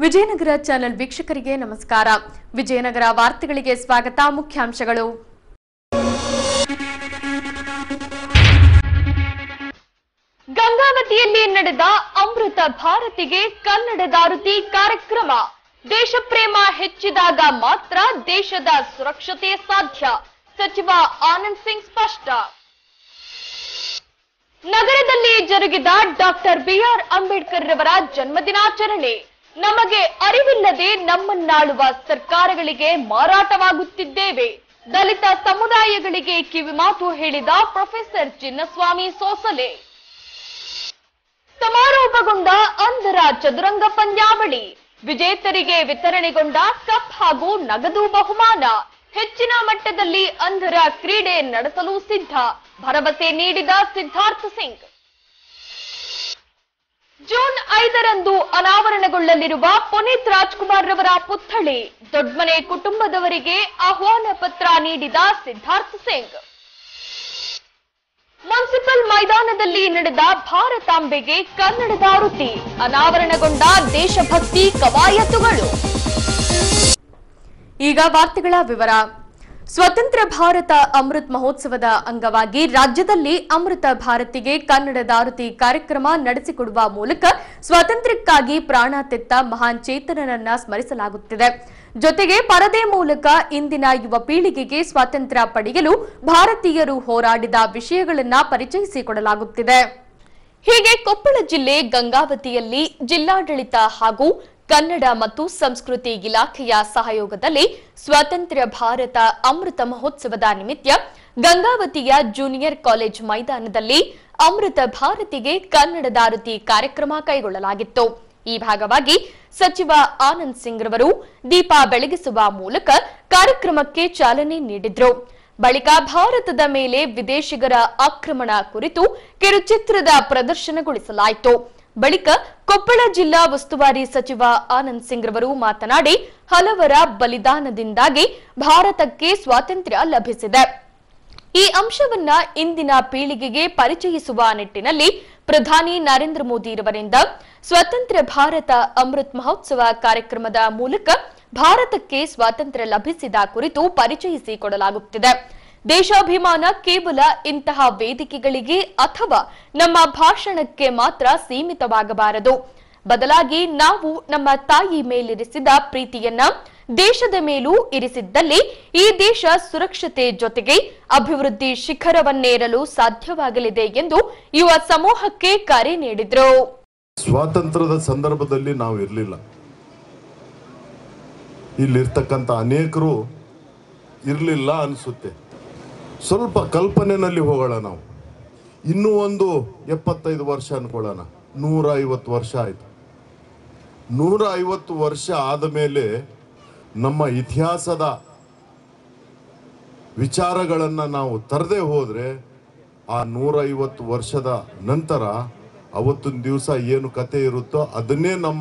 Vijayanagara channel ವೀಕ್ಷಕರಿಗೆ ನಮಸ್ಕಾರ ವಿಜಯನಗರ ವಾರ್ತೆಗಳಿಗೆ ಸ್ವಾಗತ ಮುಖ್ಯಾಂಶಗಳು ಗಂಗಾವತಿಯಲ್ಲಿ ನಡೆದ ಅಮೃತ ಭಾರತಿಗೆ ಕನ್ನಡದಾರುತಿ ಕಾರ್ಯಕ್ರಮ ದೇಶಪ್ರೇಮ ಹೆಚ್ಚಿದಾಗ ಮಾತ್ರ ದೇಶದ ಸುರಕ್ಷತೆ ಸಾಧ್ಯ ಸಚಿವ ಆನಂದ್ ಸಿಂಗ್ ಸ್ಪಷ್ಟ ನಗರದಲ್ಲಿ ಜರುಗಿದ ಡಾಕ್ಟರ್ ಬಿಆರ್ ಅಂಬೇಡ್ಕರ್ ರವರ ಜನ್ಮದಿನಾಚರಣೆ ನಮಗೆ ಅರಿವಿಲ್ಲದೆ ನಮ್ಮನ್ನಾಳುವ ಸರ್ಕಾರಗಳಿಗೆ ಮಾರಾಟವಾಗುತ್ತಿದ್ದೇವೆ ದಲಿತ ಸಮುದಾಯಗಳಿಗೆ ಕಿವಿಮಾತು ಹೇಳಿದ ಪ್ರೊಫೆಸರ್ ಚಿನ್ನಸ್ವಾಮಿ ಸೋಸಲೆ ಸಮಾರೋಪಗೊಂಡ ಅಂಧರ ಚದುರಂಗ ಪಂದ್ಯಾವಳಿ ವಿಜೇತರಿಗೆ ವಿತರಣೆಗೊಂಡ ಕಪ್ ಹಾಗೂ ನಗದು ಬಹುಮಾನ ಹೆಚ್ಚಿನ ಮಟ್ಟದಲ್ಲಿ ಅಂಧರ ಕ್ರೀಡೆ ನಡೆಸಲು ಸಿದ್ಧ ಭರವಸೆ ನೀಡಿದ ಸಿದ್ಧಾರ್ಥ ಸಿಂಗ್ ಜೂನ್ ಐದರಂದು ಅನಾವರಣಗೊಳ್ಳಲಿರುವ ಪುನೀತ್ ರಾಜ್ಕುಮಾರ್ ರವರ ಪುತ್ಥಳಿ ದೊಡ್ಮನೆ ಕುಟುಂಬದವರಿಗೆ ಆಹ್ವಾನ ಪತ್ರ ನೀಡಿದ ಸಿದ್ಧಾರ್ಥ ಸಿಂಗ್ ಮುನ್ಸಿಪಲ್ ಮೈದಾನದಲ್ಲಿ ನಡೆದ ಭಾರತಾಂಬೆಗೆ ಕನ್ನಡದ ಆವೃತ್ತಿ ಅನಾವರಣಗೊಂಡ ದೇಶಭಕ್ತಿ ಕವಾಯತುಗಳು ಈಗ ವಾರ್ತೆಗಳ ವಿವರ ಸ್ವತಂತ್ರ ಭಾರತ ಅಮೃತ್ ಮಹೋತ್ಸವದ ಅಂಗವಾಗಿ ರಾಜ್ಯದಲ್ಲಿ ಅಮೃತ ಭಾರತಿಗೆ ಕನ್ನಡದ ಆರತಿ ಕಾರ್ಯಕ್ರಮ ನಡೆಸಿಕೊಡುವ ಮೂಲಕ ಸ್ವಾತಂತ್ರ್ಯಕ್ಕಾಗಿ ಪ್ರಾಣ ತೆತ್ತ ಮಹಾನ್ ಚೇತನನನ್ನ ಸ್ಮರಿಸಲಾಗುತ್ತಿದೆ ಜೊತೆಗೆ ಪರದೆ ಮೂಲಕ ಇಂದಿನ ಯುವ ಪೀಳಿಗೆಗೆ ಸ್ವಾತಂತ್ರ್ಯ ಪಡೆಯಲು ಭಾರತೀಯರು ಹೋರಾಡಿದ ವಿಷಯಗಳನ್ನ ಪರಿಚಯಿಸಿಕೊಡಲಾಗುತ್ತಿದೆ ಹೀಗೆ ಕೊಪ್ಪಳ ಜಿಲ್ಲೆ ಗಂಗಾವತಿಯಲ್ಲಿ ಜಿಲ್ಲಾಡಳಿತ ಹಾಗೂ ಕನ್ನಡ ಮತ್ತು ಸಂಸ್ಕೃತಿ ಇಲಾಖೆಯ ಸಹಯೋಗದಲ್ಲಿ ಸ್ವಾತಂತ್ರ್ಯ ಭಾರತ ಅಮೃತ ಮಹೋತ್ಸವದ ನಿಮಿತ್ತ ಗಂಗಾವತಿಯ ಜೂನಿಯರ್ ಕಾಲೇಜ್ ಮೈದಾನದಲ್ಲಿ ಅಮೃತ ಭಾರತಿಗೆ ಕನ್ನಡದ ಆರತಿ ಕಾರ್ಯಕ್ರಮ ಕೈಗೊಳ್ಳಲಾಗಿತ್ತು ಈ ಭಾಗವಾಗಿ ಸಚಿವ ಆನಂದ್ ಸಿಂಗ್ ರವರು ದೀಪ ಬೆಳಗಿಸುವ ಮೂಲಕ ಕಾರ್ಯಕ್ರಮಕ್ಕೆ ಚಾಲನೆ ನೀಡಿದ್ರು ಬಳಿಕ ಭಾರತದ ಮೇಲೆ ವಿದೇಶಿಗರ ಆಕ್ರಮಣ ಕುರಿತು ಕಿರುಚಿತ್ರದ ಪ್ರದರ್ಶನಗೊಳಿಸಲಾಯಿತು ಬಳಿಕ ಕೊಪ್ಪಳ ಜಿಲ್ಲಾ ಉಸ್ತುವಾರಿ ಸಚಿವ ಆನಂದ್ ಸಿಂಗ್ ರವರು ಮಾತನಾಡಿ ಹಲವರ ಬಲಿದಾನದಿಂದಾಗಿ ಭಾರತಕ್ಕೆ ಸ್ವಾತಂತ್ರ್ಯ ಲಭಿಸಿದೆ ಈ ಅಂಶವನ್ನ ಇಂದಿನ ಪೀಳಿಗೆಗೆ ಪರಿಚಯಿಸುವ ನಿಟ್ಟಿನಲ್ಲಿ ಪ್ರಧಾನಿ ನರೇಂದ್ರ ಮೋದಿರವರಿಂದ ಸ್ವತಂತ್ರ ಭಾರತ ಅಮೃತ್ ಮಹೋತ್ಸವ ಕಾರ್ಯಕ್ರಮದ ಮೂಲಕ ಭಾರತಕ್ಕೆ ಸ್ವಾತಂತ್ರ್ಯ ಲಭಿಸಿದ ಕುರಿತು ಪರಿಚಯಿಸಿಕೊಡಲಾಗುತ್ತಿದೆ ದೇಶಾಭಿಮಾನ ಕೇವಲ ಇಂತಹ ವೇದಿಕೆಗಳಿಗೆ ಅಥವಾ ನಮ್ಮ ಭಾಷಣಕ್ಕೆ ಮಾತ್ರ ಸೀಮಿತವಾಗಬಾರದು ಬದಲಾಗಿ ನಾವು ನಮ್ಮ ತಾಯಿ ಮೇಲಿರಿಸಿದ ಪ್ರೀತಿಯನ್ನ ದೇಶದ ಮೇಲೂ ಇರಿಸಿದ್ದಲ್ಲಿ ಈ ದೇಶ ಸುರಕ್ಷತೆ ಜೊತೆಗೆ ಅಭಿವೃದ್ಧಿ ಶಿಖರವನ್ನೇರಲು ಸಾಧ್ಯವಾಗಲಿದೆ ಎಂದು ಯುವ ಸಮೂಹಕ್ಕೆ ಕರೆ ನೀಡಿದ್ರು ಸ್ವಾತಂತ್ರ್ಯದ ಸಂದರ್ಭದಲ್ಲಿ ನಾವು ಇರಲಿಲ್ಲ ಇಲ್ಲಿರ್ತಕ್ಕಂಥ ಅನೇಕರು ಇರಲಿಲ್ಲ ಅನಿಸುತ್ತೆ ಸ್ವಲ್ಪ ಕಲ್ಪನೆಯಲ್ಲಿ ಹೋಗೋಣ ನಾವು ಇನ್ನೂ ಒಂದು ಎಪ್ಪತ್ತೈದು ವರ್ಷ ಅನ್ಕೊಳ್ಳೋಣ ನೂರ ಐವತ್ತು ವರ್ಷ ಆಯಿತು ನೂರ ಐವತ್ತು ವರ್ಷ ಆದ ಮೇಲೆ ನಮ್ಮ ಇತಿಹಾಸದ ವಿಚಾರಗಳನ್ನು ನಾವು ತರದೆ ಹೋದರೆ ಆ ನೂರ ಐವತ್ತು ವರ್ಷದ ನಂತರ ಅವತ್ತಿನ ದಿವಸ ಏನು ಕತೆ ಇರುತ್ತೋ ಅದನ್ನೇ ನಮ್ಮ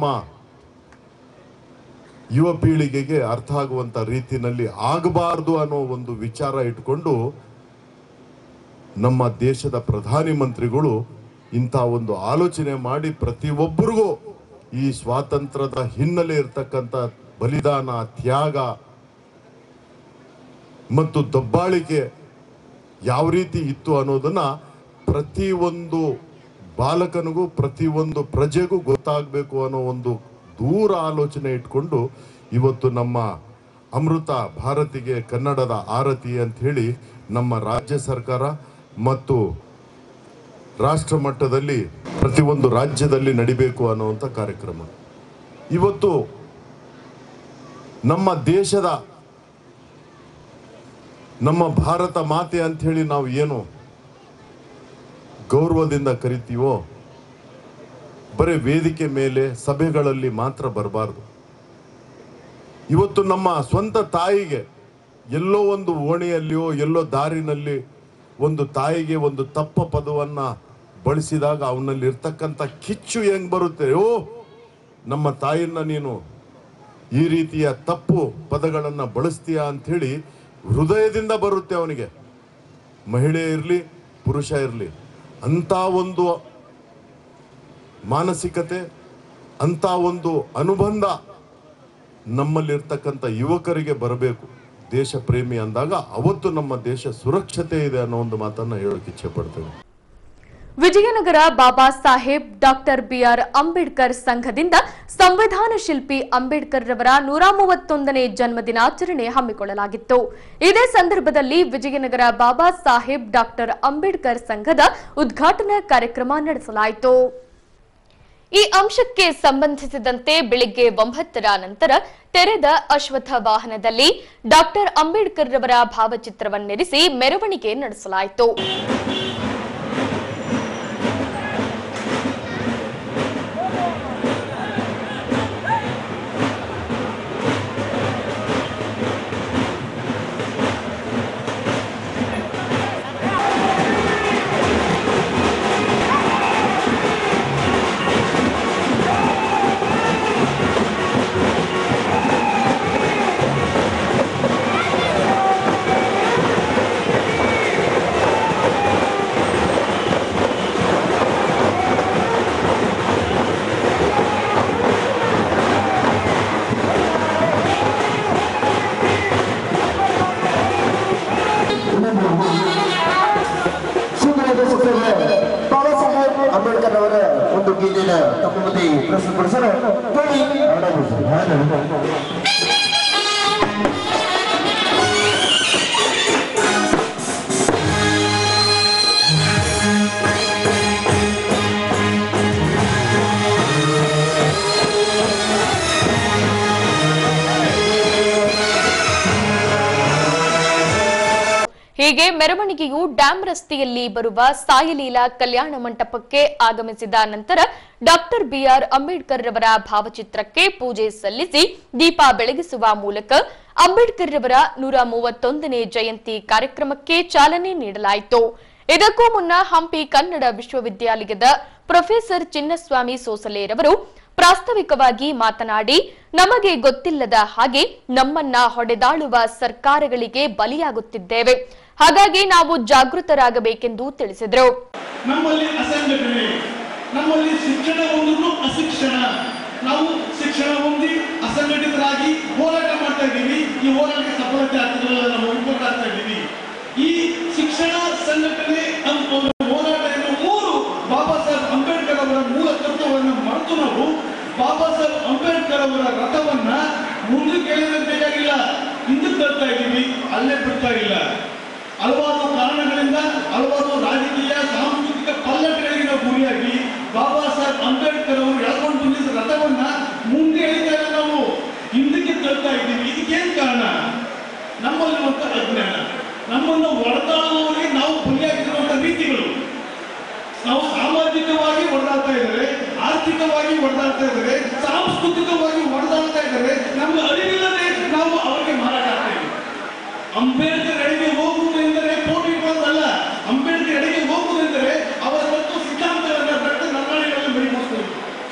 ಯುವ ಪೀಳಿಗೆಗೆ ಅರ್ಥ ಆಗುವಂತ ರೀತಿನಲ್ಲಿ ಆಗಬಾರ್ದು ಅನ್ನೋ ಒಂದು ವಿಚಾರ ಇಟ್ಕೊಂಡು ನಮ್ಮ ದೇಶದ ಪ್ರಧಾನಿ ಮಂತ್ರಿಗಳು ಇಂಥ ಒಂದು ಆಲೋಚನೆ ಮಾಡಿ ಪ್ರತಿಯೊಬ್ಬರಿಗೂ ಈ ಸ್ವಾತಂತ್ರ್ಯದ ಹಿನ್ನೆಲೆ ಇರತಕ್ಕಂಥ ಬಲಿದಾನ ತ್ಯಾಗ ಮತ್ತು ದಬ್ಬಾಳಿಕೆ ಯಾವ ರೀತಿ ಇತ್ತು ಅನ್ನೋದನ್ನ ಪ್ರತಿಯೊಂದು ಬಾಲಕನಿಗೂ ಪ್ರತಿಯೊಂದು ಪ್ರಜೆಗೂ ಗೊತ್ತಾಗಬೇಕು ಅನ್ನೋ ಒಂದು ದೂರ ಆಲೋಚನೆ ಇಟ್ಕೊಂಡು ಇವತ್ತು ನಮ್ಮ ಅಮೃತ ಭಾರತಿಗೆ ಕನ್ನಡದ ಆರತಿ ಅಂತ ಹೇಳಿ ನಮ್ಮ ರಾಜ್ಯ ಸರ್ಕಾರ ಮತ್ತು ರಾಷ್ಟ್ರ ಮಟ್ಟದಲ್ಲಿ ಪ್ರತಿಯೊಂದು ರಾಜ್ಯದಲ್ಲಿ ನಡಿಬೇಕು ಅನ್ನುವಂಥ ಕಾರ್ಯಕ್ರಮ ಇವತ್ತು ನಮ್ಮ ದೇಶದ ನಮ್ಮ ಭಾರತ ಮಾತೆ ಅಂತ ಹೇಳಿ ನಾವು ಏನು ಗೌರವದಿಂದ ಕರಿತೀವೋ ಬರೀ ವೇದಿಕೆ ಮೇಲೆ ಸಭೆಗಳಲ್ಲಿ ಮಾತ್ರ ಬರಬಾರ್ದು ಇವತ್ತು ನಮ್ಮ ಸ್ವಂತ ತಾಯಿಗೆ ಎಲ್ಲೋ ಒಂದು ಓಣಿಯಲ್ಲಿಯೋ ಎಲ್ಲೋ ದಾರಿನಲ್ಲಿ ಒಂದು ತಾಯಿಗೆ ಒಂದು ತಪ್ಪ ಪದವನ್ನ ಬಳಸಿದಾಗ ಅವನಲ್ಲಿ ಇರ್ತಕ್ಕಂಥ ಕಿಚ್ಚು ಹೆಂಗ್ ಬರುತ್ತೆ ಓ ನಮ್ಮ ತಾಯಿಯನ್ನ ನೀನು ಈ ರೀತಿಯ ತಪ್ಪು ಪದಗಳನ್ನ ಬಳಸ್ತೀಯಾ ಅಂಥೇಳಿ ಹೃದಯದಿಂದ ಬರುತ್ತೆ ಅವನಿಗೆ ಮಹಿಳೆ ಇರಲಿ ಪುರುಷ ಇರಲಿ ಅಂತ ಒಂದು ಮಾನಸಿಕತೆ ಅಂತ ಒಂದು ಅನುಬಂಧ ನಮ್ಮಲ್ಲಿರ್ತಕ್ಕಂಥ ಯುವಕರಿಗೆ ಬರಬೇಕು ದೇಶ ಪ್ರೇಮಿ ಅಂದಾಗ ಅವತ್ತು ನಮ್ಮ ದೇಶ ಸುರಕ್ಷತೆ ಇದೆ ಅನ್ನೋ ಒಂದು ಮಾತನ್ನ ಹೇಳೋಕೆ ಇಚ್ಛೆ ಪಡ್ತೇನೆ ವಿಜಯನಗರ ಬಾಬಾ ಸಾಹೇಬ್ ಡಾಕ್ಟರ್ ಬಿಆರ್ ಅಂಬೇಡ್ಕರ್ ಸಂಘದಿಂದ ಸಂವಿಧಾನ ಶಿಲ್ಪಿ ಅಂಬೇಡ್ಕರ್ ರವರ ನೂರ ಮೂವತ್ತೊಂದನೇ ಜನ್ಮದಿನಾಚರಣೆ ಹಮ್ಮಿಕೊಳ್ಳಲಾಗಿತ್ತು ಇದೇ ಸಂದರ್ಭದಲ್ಲಿ ವಿಜಯನಗರ ಬಾಬಾ ಸಾಹೇಬ್ ಡಾಕ್ಟರ್ ಅಂಬೇಡ್ಕರ್ ಸಂಘದ ಉದ್ಘಾಟನಾ ಕಾರ್ಯಕ್ರಮ ನಡೆಸಲಾಯಿತು ಈ ಅಂಶಕ್ಕೆ ಸಂಬಂಧಿಸಿದಂತೆ ಬೆಳಿಗ್ಗೆ ಒಂಬತ್ತರ ನಂತರ ತೆರೆದ ಅಶ್ವತ್ಥ ವಾಹನದಲ್ಲಿ ಡಾಕ್ಟರ್ ಅಂಬೇಡ್ಕರ್ ರವರ ಭಾವಚಿತ್ರವನ್ನಿರಿಸಿ ಮೆರವಣಿಗೆ ನಡೆಸಲಾಯಿತು ಶಿವಮೊಗ್ಗದ ಸುತ್ತಲೇ ಬಾಬಾ ಸಾಹೇಬ್ ಅಂಬೇಡ್ಕರ್ ಅವರ ಒಂದು ಗೀತೆನ ತಮ್ಮ ಮುಂದೆ ಪ್ರಸ್ತುತಪಡಿಸಲು ಕೇಳಿ ಹೀಗೆ ಮೆರವಣಿಗೆಯು ಡ್ಯಾಂ ರಸ್ತೆಯಲ್ಲಿ ಬರುವ ಸಾಯಲೀಲಾ ಕಲ್ಯಾಣ ಮಂಟಪಕ್ಕೆ ಆಗಮಿಸಿದ ನಂತರ ಡಾಕ್ಟರ್ ಬಿಆರ್ ಅಂಬೇಡ್ಕರ್ ರವರ ಭಾವಚಿತ್ರಕ್ಕೆ ಪೂಜೆ ಸಲ್ಲಿಸಿ ದೀಪ ಬೆಳಗಿಸುವ ಮೂಲಕ ಅಂಬೇಡ್ಕರ್ ರವರ ನೂರ ಮೂವತ್ತೊಂದನೇ ಜಯಂತಿ ಕಾರ್ಯಕ್ರಮಕ್ಕೆ ಚಾಲನೆ ನೀಡಲಾಯಿತು ಇದಕ್ಕೂ ಮುನ್ನ ಹಂಪಿ ಕನ್ನಡ ವಿಶ್ವವಿದ್ಯಾಲಯದ ಪ್ರೊಫೆಸರ್ ಚಿನ್ನಸ್ವಾಮಿ ಸೋಸಲೆರವರು ಪ್ರಾಸ್ತಾವಿಕವಾಗಿ ಮಾತನಾಡಿ ನಮಗೆ ಗೊತ್ತಿಲ್ಲದ ಹಾಗೆ ನಮ್ಮನ್ನ ಹೊಡೆದಾಳುವ ಸರ್ಕಾರಗಳಿಗೆ ಬಲಿಯಾಗುತ್ತಿದ್ದೇವೆ ಹಾಗಾಗಿ ನಾವು ಜಾಗೃತರಾಗಬೇಕೆಂದು ತಿಳಿಸಿದರು ನಮ್ಮಲ್ಲಿ ಅಸಂಘಟನೆ ನಮ್ಮಲ್ಲಿ ಶಿಕ್ಷಣ ಒಂದನ್ನು ಅಶಿಕ್ಷಣ ನಾವು ಶಿಕ್ಷಣ ಹೊಂದಿ ಅಸಂಘಟಿತರಾಗಿ ಹೋರಾಟ ಮಾಡ್ತಾ ಇದ್ದೀವಿ ಈ ಹೋರಾಟಕ್ಕೆ ಸಫಲತೆ ಆಗ್ತಿರಲಿಲ್ಲ ನಾವು ಒಗ್ಗಟ್ಟು ಆಗ್ತಾ ಇದ್ದೀವಿ ಈ ಶಿಕ್ಷಣ ಸಂಘಟನೆ ಅಂತ ಒಂದು ಹೋರಾಟ ಎನ್ನುವ ಮೂರು ಬಾಬಾ ಸಾಹೇಬ್ ಅಂಬೇಡ್ಕರ್ ಅವರ ಮೂಲ ತತ್ವವನ್ನು ಮರೆತು ನಾವು ಬಾಬಾ ಸಾಹೇಬ್ ಅಂಬೇಡ್ಕರ್ ಅವರ ರಥವನ್ನ ಮುಂದಕ್ಕೆ ಎಳೆಯಬೇಕಾಗಿಲ್ಲ ಹಿಂದಕ್ಕೆ ತರ್ತಾ ಇದ್ದೀವಿ ಅಲ್ಲೇ ಬಿಡ್ತಾ ಇಲ್ಲ ಹಲವಾರು ಕಾರಣಗಳಿಂದ ಹಲವಾರು ರಾಜಕೀಯ ಸಾಂಸ್ಕೃತಿಕ ಪಲ್ಲಟಗಳಿಗೆ ನಾವು ಗುರಿಯಾಗಿ ಬಾಬಾ ಸಾಹೇಬ್ ಅಂಬೇಡ್ಕರ್ ಅವರು ಎಳ್ಕೊಂಡು ಬಂದಿದ್ದ ರಥವನ್ನ ಮುಂದೆ ಎಳಿತಾ ಇಲ್ಲ ನಾವು ಹಿಂದಕ್ಕೆ ತಳ್ತಾ ಇದ್ದೀವಿ ಇದಕ್ಕೇನ್ ಕಾರಣ ನಮ್ಮಲ್ಲಿರುವಂತ ಅಜ್ಞಾನ ನಮ್ಮನ್ನು ಒಡೆದಾಡುವವರಿಗೆ ನಾವು ಬಲಿಯಾಗಿರುವಂತ ರೀತಿಗಳು ನಾವು ಸಾಮಾಜಿಕವಾಗಿ ಹೊಡೆದಾಡ್ತಾ ಇದ್ದಾರೆ ಆರ್ಥಿಕವಾಗಿ ಹೊಡೆದಾಡ್ತಾ ಇದ್ದಾರೆ ಸಾಂಸ್ಕೃತಿಕವಾಗಿ ಹೊಡೆದಾಡ್ತಾ ಇದ್ದಾರೆ ನಮ್ಗೆ ಅರಿವಿಲ್ಲದೆ ನಾವು ಅವರಿಗೆ ಮಾರಾಟ ಆಗ್ತಾ ಇದ್ದೀವಿ ಅಂಬೇಡ್ಕರ್ ಎಡೆಗೆ ಹೋಗುವುದು ಎಂದರೆ ಪೋಟಿ ಇಡುವುದಲ್ಲ ಅಂಬೇಡ್ಕರ್ ಎಡೆಗೆ ಹೋಗುವುದೆಂದರೆ ಅವರ ತತ್ವ ಸಿದ್ಧಾಂತಗಳನ್ನ ರಕ್ತ ನರನಾಡಿಗಳಲ್ಲಿ ಮೈಗೂಡಿಸಬೇಕು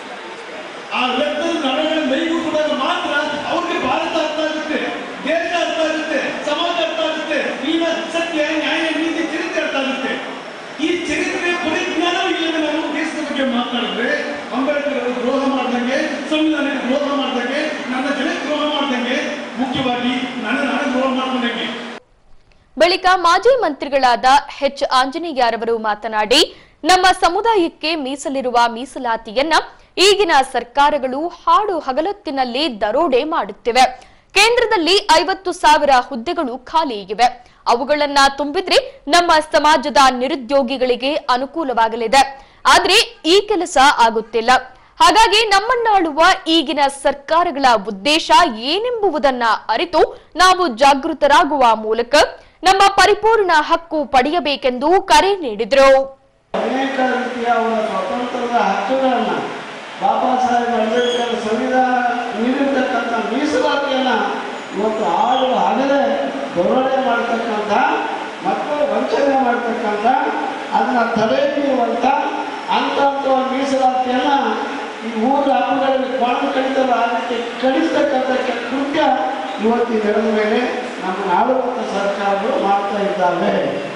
ಆ ರಕ್ತದ ನರಗಳ ಮೈಗೂಡಿಸಿದಾಗ ಮಾತ್ರ ಅವ್ರಿಗೆ ಭಾರತ ಅರ್ಥ ಆಗುತ್ತೆ ದೇಶ ಅರ್ಥ ಆಗುತ್ತೆ ಸಮಾಜ ಅರ್ಥ ಆಗುತ್ತೆ ಇಲ್ಲಿನ ಸತ್ಯ ನ್ಯಾಯ ನೀತಿ ಚರಿತ್ರೆ ಅರ್ಥ ಆಗುತ್ತೆ ಈ ಚರಿತ್ರೆ ಪರಿಜ್ಞಾನ ಇಲ್ಲದೆ ನಾವು ದೇಶದ ಬಗ್ಗೆ ಮಾತನಾಡಿದ್ರೆ ಅಂಬೇಡ್ಕರ್ ಅವರು ದ್ರೋಹ ಮಾಡ್ದಂಗೆ ಸಂವಿಧಾನಕ್ಕೆ ದ್ರೋಹ ಮಾಡ್ದಂಗೆ ನನ್ನ ಜನಕ್ಕೆ ದ್ರೋಹ ಮಾಡ್ದಂಗೆ ಮುಖ್ಯವಾಗಿ ನನ್ನ ನಾನು ದ್ರೋಹ ಮಾಡ್ಕೊಂಡಂಗೆ ಬಳಿಕ ಮಾಜಿ ಮಂತ್ರಿಗಳಾದ ಎಚ್ ಆಂಜನೇಯರವರು ಮಾತನಾಡಿ ನಮ್ಮ ಸಮುದಾಯಕ್ಕೆ ಮೀಸಲಿರುವ ಮೀಸಲಾತಿಯನ್ನ ಈಗಿನ ಸರ್ಕಾರಗಳು ಹಾಡು ಹಗಲೊತ್ತಿನಲ್ಲಿ ದರೋಡೆ ಮಾಡುತ್ತಿವೆ ಕೇಂದ್ರದಲ್ಲಿ ಐವತ್ತು ಸಾವಿರ ಹುದ್ದೆಗಳು ಖಾಲಿ ಇವೆ ಅವುಗಳನ್ನ ತುಂಬಿದ್ರೆ ನಮ್ಮ ಸಮಾಜದ ನಿರುದ್ಯೋಗಿಗಳಿಗೆ ಅನುಕೂಲವಾಗಲಿದೆ ಆದ್ರೆ ಈ ಕೆಲಸ ಆಗುತ್ತಿಲ್ಲ ಹಾಗಾಗಿ ನಮ್ಮನ್ನಾಳುವ ಈಗಿನ ಸರ್ಕಾರಗಳ ಉದ್ದೇಶ ಏನೆಂಬುದನ್ನ ಅರಿತು ನಾವು ಜಾಗೃತರಾಗುವ ಮೂಲಕ ನಮ್ಮ ಪರಿಪೂರ್ಣ ಹಕ್ಕು ಪಡೆಯಬೇಕೆಂದು ಕರೆ ನೀಡಿದರು ಅನೇಕ ರೀತಿಯ ಅವರ ಸ್ವಾತಂತ್ರ್ಯದ ಹಕ್ಕುಗಳನ್ನು ಬಾಬಾ ಸಾಹೇಬ್ ಅಂಬೇಡ್ಕರ್ ಸಂವಿಧಾನ ನೀಡಿರ್ತಕ್ಕಂಥ ಮೀಸಲಾತಿಯನ್ನ ಇವತ್ತು ಆಳು ಹಗಲೇ ದೊರಡೆ ಮಾಡ್ತಕ್ಕಂಥ ಮತ್ತು ವಂಚನೆ ಮಾಡ್ತಕ್ಕಂಥ ಅದನ್ನ ತಡೆ ಹಿಡಿಯುವಂಥ ಅಂತ ಮೀಸಲಾತಿಯನ್ನ ಈ ಊರ ಹಬ್ಬಗಳಲ್ಲಿ ಬಾಂಡ್ ಕಡಿತರು ಆ ರೀತಿ ಕಡಿಸ್ತಕ್ಕಂಥ ಕೆ- ಕೃತ್ಯ ಇವತ್ತು ನಡೆದ ಮೇಲೆ ನಮ್ಮ ಆಳುವಂಥ ಸರ್ಕಾರಗಳು ಮಾಡ್ತಾ ಇದ್ದಾವೆ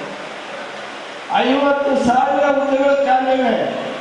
ಐವತ್ತು ಸಾವಿರ ಹುದ್ದೆಗಳು ಖಾಲಿವೆ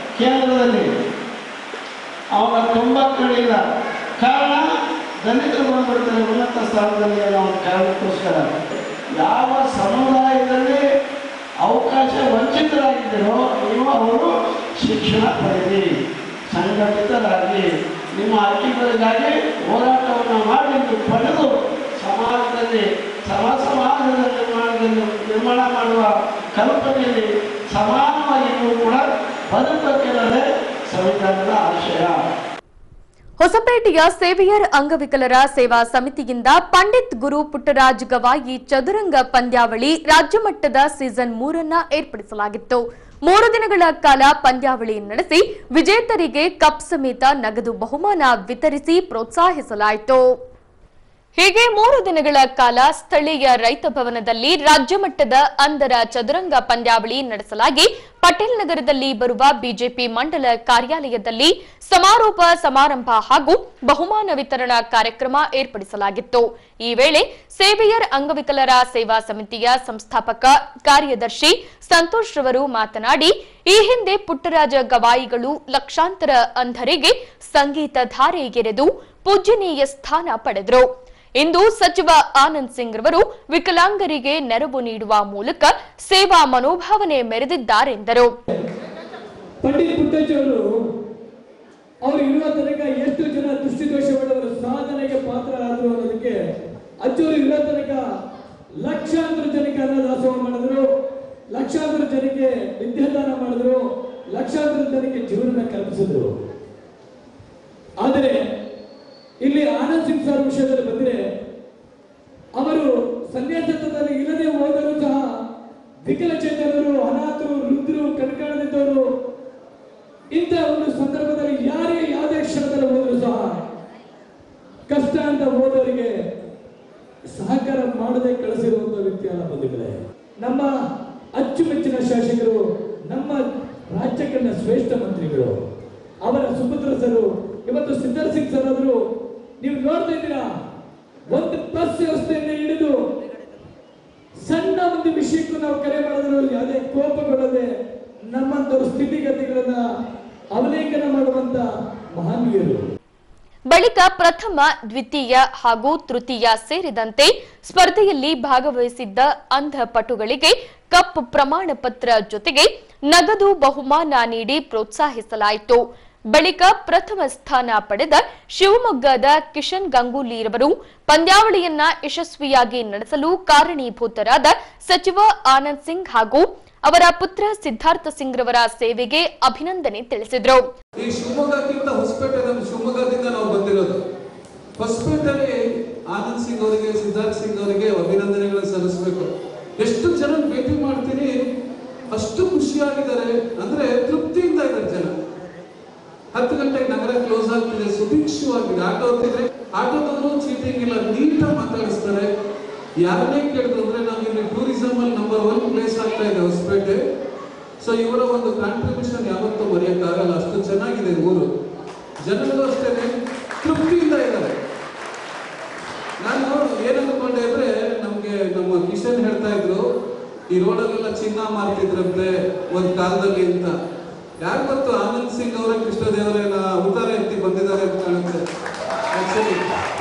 ಕೇಂದ್ರದಲ್ಲಿ ಅವನ ತುಂಬ ಕಡಿಲ್ಲ ಕಾರಣ ದಲಿತರು ಬಿಡ್ತಾರೆ ಉನ್ನತ ಸ್ಥಾನದಲ್ಲಿ ಅನ್ನೋ ಒಂದು ಕಾರಣಕ್ಕೋಸ್ಕರ ಯಾವ ಸಮುದಾಯದಲ್ಲಿ ಅವಕಾಶ ವಂಚಿತರಾಗಿದ್ದೀರೋ ನೀವು ಅವರು ಶಿಕ್ಷಣ ಪಡೆದಿ ಸಂಘಟಿತರಾಗಿ ನಿಮ್ಮ ಹಕ್ಕಿಗಳಿಗಾಗಿ ಹೋರಾಟವನ್ನು ಮಾಡಿ ನೀವು ಪಡೆದು ಸಮಾಜದಲ್ಲಿ ಸಮ ಸಮಾಜದ ನಿರ್ಮಾಣದಲ್ಲಿ ನಿರ್ಮಾಣ ಮಾಡುವ ಕಲ್ಪನೆಯಲ್ಲಿ ಸಮಾನವಾಗಿ ನೀವು ಕೂಡ ಬದುಕಬೇಕೆನ್ನೋದೇ ಸಂವಿಧಾನದ ಆಶಯ ಹೊಸಪೇಟೆಯ ಸೇವಿಯರ್ ಅಂಗವಿಕಲರ ಸೇವಾ ಸಮಿತಿಯಿಂದ ಪಂಡಿತ್ ಗುರು ಪುಟ್ಟರಾಜ್ ಗವಾಯಿ ಚದುರಂಗ ಪಂದ್ಯಾವಳಿ ರಾಜ್ಯಮಟ್ಟದ ಸೀಸನ್ ಮೂರನ್ನ ಏರ್ಪಡಿಸಲಾಗಿತ್ತು ಮೂರು ದಿನಗಳ ಕಾಲ ಪಂದ್ಯಾವಳಿ ನಡೆಸಿ ವಿಜೇತರಿಗೆ ಕಪ್ ಸಮೇತ ನಗದು ಬಹುಮಾನ ವಿತರಿಸಿ ಪ್ರೋತ್ಸಾಹಿಸಲಾಯಿತು ಹೀಗೆ ಮೂರು ದಿನಗಳ ಕಾಲ ಸ್ಥಳೀಯ ರೈತ ಭವನದಲ್ಲಿ ರಾಜ್ಯ ಮಟ್ಟದ ಅಂಧರ ಚದುರಂಗ ಪಂದ್ಯಾವಳಿ ನಡೆಸಲಾಗಿ ಪಟೇಲ್ ನಗರದಲ್ಲಿ ಬರುವ ಬಿಜೆಪಿ ಮಂಡಲ ಕಾರ್ಯಾಲಯದಲ್ಲಿ ಸಮಾರೋಪ ಸಮಾರಂಭ ಹಾಗೂ ಬಹುಮಾನ ವಿತರಣಾ ಕಾರ್ಯಕ್ರಮ ಏರ್ಪಡಿಸಲಾಗಿತ್ತು ಈ ವೇಳೆ ಸೇವೆಯರ್ ಅಂಗವಿಕಲರ ಸೇವಾ ಸಮಿತಿಯ ಸಂಸ್ಥಾಪಕ ಕಾರ್ಯದರ್ಶಿ ಸಂತೋಷ್ ರವರು ಮಾತನಾಡಿ ಈ ಹಿಂದೆ ಪುಟ್ಟರಾಜ ಗವಾಯಿಗಳು ಲಕ್ಷಾಂತರ ಅಂಧರಿಗೆ ಸಂಗೀತ ಧಾರೆ ಎರೆದು ಪೂಜ್ಯನೀಯ ಸ್ಥಾನ ಪಡೆದರು ಇಂದು ಸಚಿವ ಆನಂದ್ ಸಿಂಗ್ ರವರು ವಿಕಲಾಂಗರಿಗೆ ನೆರವು ನೀಡುವ ಮೂಲಕ ಸೇವಾ ಮನೋಭಾವನೆ ಮೆರೆದಿದ್ದಾರೆಂದರು ಪಂಡಿತ್ ಪುಟ್ಟಜ್ಜ ಅವರು ಅವರು ಇರುವ ತನಕ ಎಷ್ಟು ಜನ ದೃಷ್ಟಿದೋಷವುಳ್ಳವರು ಸಾಧನೆಗೆ ಪಾತ್ರರಾದರು ಅನ್ನೋದಕ್ಕೆ ಅಜ್ಜವರು ಇರೋ ತನಕ ಲಕ್ಷಾಂತರ ಜನಕ್ಕೆ ಅನ್ನದಾಸೋಹ ಮಾಡಿದ್ರು ಲಕ್ಷಾಂತರ ಜನಕ್ಕೆ ವಿದ್ಯಾದಾನ ಮಾಡಿದ್ರು ಲಕ್ಷಾಂತರ ಜನಕ್ಕೆ ಜೀವನ ಕಲ್ಪಿಸಿದ್ರು ಆದರೆ ಇಲ್ಲಿ ಆನಂದ್ ಸಿಂಗ್ ಸರ್ ವಿಷಯದಲ್ಲಿ ಬಂದ್ರೆ ಅವರು ಸನ್ಯಾಸತ್ವದಲ್ಲಿ ಇಲ್ಲದೆ ಹೋದರೂ ಸಹ ವಿಕಲಚೇತನರು ಅನಾಥರು ವೃದ್ಧರು ಕಣ್ಕಾಣದಿದ್ದವರು ಇಂಥ ಒಂದು ಸಂದರ್ಭದಲ್ಲಿ ಯಾರೇ ಯಾವುದೇ ಕ್ಷಣದಲ್ಲಿ ಹೋದರೂ ಸಹ ಕಷ್ಟ ಅಂತ ಹೋದವರಿಗೆ ಸಹಕಾರ ಮಾಡದೆ ಕಳಿಸಿರುವಂತ ವ್ಯಕ್ತಿಯಲ್ಲ ಬಂಧುಗಳೇ ನಮ್ಮ ಅಚ್ಚುಮೆಚ್ಚಿನ ಶಾಸಕರು ನಮ್ಮ ರಾಜ್ಯಕ್ಕನ್ನ ಶ್ರೇಷ್ಠ ಮಂತ್ರಿಗಳು ಅವರ ಸುಪುತ್ರ ಸರು ಇವತ್ತು ಸಿದ್ಧಾರ್ಥ ಸಿಂಗ್ ಸರ್ ಅವರು ನೀವು ನೋಡ್ತಾ ಇದ್ದೀರಾ ಒಂದು ಬಸ್ ವ್ಯವಸ್ಥೆಯನ್ನು ಹಿಡಿದು ಸಣ್ಣ ಒಂದು ವಿಷಯಕ್ಕೂ ನಾವು ಕರೆ ಮಾಡಿದ್ರು ಯಾವುದೇ ಕೋಪಗೊಳ್ಳದೆ ನಮ್ಮಂತವ್ರ ಸ್ಥಿತಿಗತಿಗಳನ್ನ ಅವಲೇಖನ ಮಾಡುವಂತ ಮಹನೀಯರು ಬಳಿಕ ಪ್ರಥಮ ದ್ವಿತೀಯ ಹಾಗೂ ತೃತೀಯ ಸೇರಿದಂತೆ ಸ್ಪರ್ಧೆಯಲ್ಲಿ ಭಾಗವಹಿಸಿದ್ದ ಅಂಧ ಪಟುಗಳಿಗೆ ಕಪ್ ಪ್ರಮಾಣ ಪತ್ರ ಜೊತೆಗೆ ನಗದು ಬಹುಮಾನ ನೀಡಿ ಪ್ರೋತ್ಸಾಹಿಸಲಾಯಿತು ಬಳಿಕ ಪ್ರಥಮ ಸ್ಥಾನ ಪಡೆದ ಶಿವಮೊಗ್ಗದ ಕಿಶನ್ ಗಂಗೂಲಿರವರು ಪಂದ್ಯಾವಳಿಯನ್ನ ಯಶಸ್ವಿಯಾಗಿ ನಡೆಸಲು ಕಾರಣೀಭೂತರಾದ ಸಚಿವ ಆನಂದ್ ಸಿಂಗ್ ಹಾಗೂ ಅವರ ಪುತ್ರ ಸಿದ್ಧಾರ್ಥ ಸಿಂಗ್ ರವರ ಸೇವೆಗೆ ಅಭಿನಂದನೆ ತಿಳಿಸಿದರು ಈ ಶಿವಮೊಗ್ಗಕ್ಕಿಂತ ಹೊಸಪೇಟೆ ನಮ್ಮ ಶಿವಮೊಗ್ಗದಿಂದ ನಾವು ಬಂದಿರೋದು ಹೊಸಪೇಟೆಯಲ್ಲಿ ಆನಂದ್ ಸಿಂಗ್ ಅವರಿಗೆ ಸಿದ್ಧಾರ್ಥ್ ಸಿಂಗ್ ಅವರಿಗೆ ಅಭಿನಂದನೆಗಳನ್ನು ಸಲ್ಲಿಸಬೇಕು ಎಷ್ಟು ಜನ ಭೇಟಿ ಮಾಡ್ತೀನಿ ಅಷ್ಟು ಖುಷಿಯಾಗಿದ್ದಾರೆ ಅಂದ್ರೆ ತೃಪ್ತಿಯಿಂದ ಇದ್ದಾರೆ ಜನ ಹತ್ತು ಗಂಟೆಗೆ ನಗರ ಕ್ಲೋಸ್ ಆಗ್ತಿದೆ ಸುಭಿಕ್ಷವಾಗಿದೆ ಆಟೋ ಹತ್ತಿದ್ರೆ ಆಟೋದವರು ಚೀಟಿಂಗ್ ಇಲ್ಲ ನೀಟಾಗಿ ಮಾತಾಡಿಸ್ತಾರೆ ಯಾರನ್ನೇ ಕೇಳಿದ್ರು ಅಂದ್ರೆ ನಾವು ಇಲ್ಲಿ ಟೂರಿಸಂ ಅಲ್ಲಿ ನಂಬರ್ ಒನ್ ಪ್ಲೇಸ್ ಆಗ್ತಾ ಇದೆ ಹೊಸಪೇಟೆ ಸೊ ಇವರ ಒಂದು ಕಾಂಟ್ರಿಬ್ಯೂಷನ್ ಯಾವತ್ತೂ ಮರೆಯಕ್ಕಾಗಲ್ಲ ಅಷ್ಟು ಚೆನ್ನಾಗಿದೆ ಊರು ಜನಗಳು ಅಷ್ಟೇ ತೃಪ್ತಿಯಿಂದ ಇದ್ದಾರೆ ನಾನು ಏನ್ ಅನ್ಕೊಂಡೆ ಅಂದ್ರೆ ನಮ್ಗೆ ನಮ್ಮ ಕಿಶನ್ ಹೇಳ್ತಾ ಇದ್ರು ಈ ರೋಡಲ್ಲೆಲ್ಲ ಚಿನ್ನ ಮಾರ್ತಿದ್ರಂತೆ ಒಂದ್ ಕಾಲದಲ್ಲಿ ಅಂತ ಯಾರು ಗೊತ್ತು ಆನಂದ್ ಸಿಂಗ್ ಅವರ ಕೃಷ್ಣದೇವರೇನ ಅವತಾರ ಎತ್ತಿ ಬಂದಿದ್ದಾರೆ ಅಂತ ಕಾಣುತ್ತೆ ಆಕ್ಚುಲಿ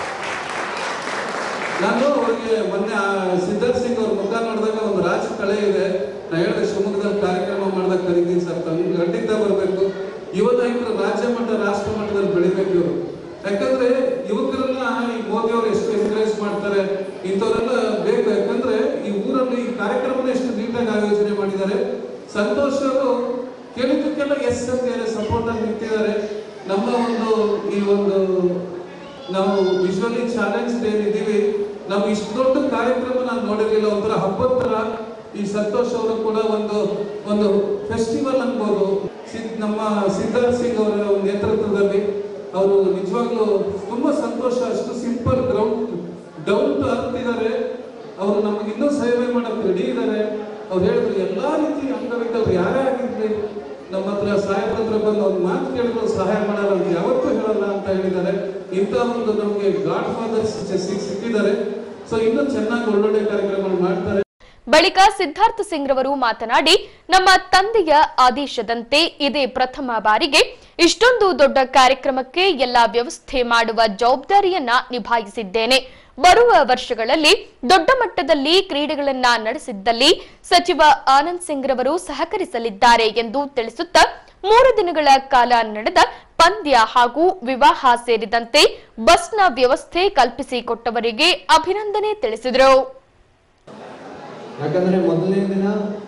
ನಾನು ಅವ್ರಿಗೆ ಮೊನ್ನೆ ಆ ಸಿದ್ಧಾರ್ಥ್ ಸಿಂಗ್ ಅವ್ರ ಮುಖ ನೋಡಿದಾಗ ಒಂದು ರಾಜ ಕಳೆ ಇದೆ ನಾ ಹೇಳಿದೆ ಶಿವಮೊಗ್ಗದಲ್ಲಿ ಕಾರ್ಯಕ್ರಮ ಮಾಡಿದಾಗ ಕರೀತೀನಿ ಸರ್ ತಂದು ಖಂಡಿತ ಬರಬೇಕು ಯುವ ನಾಯಕರು ರಾಜ್ಯ ಮಟ್ಟ ರಾಷ್ಟ್ರ ಮಟ್ಟದಲ್ಲಿ ಬೆಳಿಬೇಕು ಇವರು ಯಾಕಂದ್ರೆ ಯುವಕರನ್ನ ಈ ಮೋದಿ ಅವರು ಎಷ್ಟು ಎನ್ಕರೇಜ್ ಮಾಡ್ತಾರೆ ಇಂಥವರೆಲ್ಲ ಬೇಕು ಯಾಕಂದ್ರೆ ಈ ಊರಲ್ಲಿ ಈ ಕಾರ್ಯಕ್ರಮನ ಎಷ್ಟು ನೀಟಾಗಿ ಆಯೋಜನೆ ಮಾಡಿದ್ದಾರೆ ಸಂತೋಷ್ ಅವರು ಕೇಳಿದ್ದಕ್ಕೆಲ್ಲ ಎಸ್ ಅಂತ ಸಪೋರ್ಟ್ ಆಗಿ ನಿಂತಿದ್ದಾರೆ ನಮ್ಮ ಒಂದು ಈ ಒಂದು ನಾವು ವಿಶ್ವಲಿ ಚಾಲೆಂಜ್ ಏನಿದ್ದೀವಿ ನಾವು ಇಷ್ಟು ದೊಡ್ಡ ಕಾರ್ಯಕ್ರಮ ನಾನು ನೋಡಿರ್ಲಿಲ್ಲ ಒಂಥರ ಹಬ್ಬದ ತರ ಈ ಸಂತೋಷ್ ಅವರು ಕೂಡ ಒಂದು ಒಂದು ಫೆಸ್ಟಿವಲ್ ಅನ್ಬೋದು ಸಿದ್- ನಮ್ಮ ಸಿದ್ಧಾರ್ಥ್ ಸಿಂಗ್ ಅವರ ಒಂದು ನೇತೃತ್ವದಲ್ಲಿ ಅವರು ನಿಜವಾಗ್ಲೂ ತುಂಬಾ ಸಂತೋಷ ಅಷ್ಟು simple ground down to earth ಇದ್ದಾರೆ ಅವರು ನಮಗೆ ಇನ್ನೂ ಸೇವೆ ಮಾಡಕ್ ರೆಡಿ ಇದ್ದಾರೆ ಅವ್ರು ಹೇಳಿದ್ರು ಎಲ್ಲಾ ರೀತಿ ಅಂಗವಿಕಲರು ಯಾರೇ ಆಗಿರ್ಲಿ ನಮ್ಮ ಹತ್ರ ಸಾಹೇಬ್ರ ಹತ್ರ ಬಂದು ಒಂದು ಮಾತು ಕೇಳಿದ್ರು ಸಹಾಯ ಮಾಡಲ್ಲ ಅಂತ ಯಾವತ್ತೂ ಹೇಳಲ್ಲ ಅಂತ ಹೇಳಿದ್ದಾರೆ ಇಂಥ ಒಂದು ನಮಗೆ ಗಾಡ್ ಫಾದರ್ಸ್ ಸಿಕ್ಕಿದ್ದಾರೆ ಸೊ ಇನ್ನೂ ಚೆನ್ನಾಗಿ ಒಳ್ಳೊಳ್ಳೆ ಕಾರ್ಯಕ್ರಮಗಳು ಮಾಡ್ತಾರೆ ಬಳಿಕ ಸಿದ್ಧಾರ್ಥ ಸಿಂಗ್ ರವರು ಮಾತನಾಡಿ ನಮ್ಮ ತಂದೆಯ ಆದೇಶದಂತೆ ಇದೇ ಪ್ರಥಮ ಬಾರಿಗೆ ಇಷ್ಟೊಂದು ದೊಡ್ಡ ಕಾರ್ಯಕ್ರಮಕ್ಕೆ ಎಲ್ಲಾ ವ್ಯವಸ್ಥೆ ಮಾಡುವ ಜವಾಬ್ದಾರಿಯನ್ನ ನಿಭಾಯಿಸಿದ್ದೇನೆ ಬರುವ ವರ್ಷಗಳಲ್ಲಿ ದೊಡ್ಡ ಮಟ್ಟದಲ್ಲಿ ಕ್ರೀಡೆಗಳನ್ನ ನಡೆಸಿದ್ದಲ್ಲಿ ಸಚಿವ ಆನಂದ್ ಸಿಂಗ್ ರವರು ಸಹಕರಿಸಲಿದ್ದಾರೆ ಎಂದು ತಿಳಿಸುತ್ತಾ ಮೂರು ದಿನಗಳ ಕಾಲ ನಡೆದ ಪಂದ್ಯ ಹಾಗೂ ವಿವಾಹ ಸೇರಿದಂತೆ ಬಸ್ನ ವ್ಯವಸ್ಥೆ ಕಲ್ಪಿಸಿಕೊಟ್ಟವರಿಗೆ ಅಭಿನಂದನೆ ತಿಳಿಸಿದರು ಯಾಕಂದ್ರೆ ಮೊದಲನೇ ದಿನ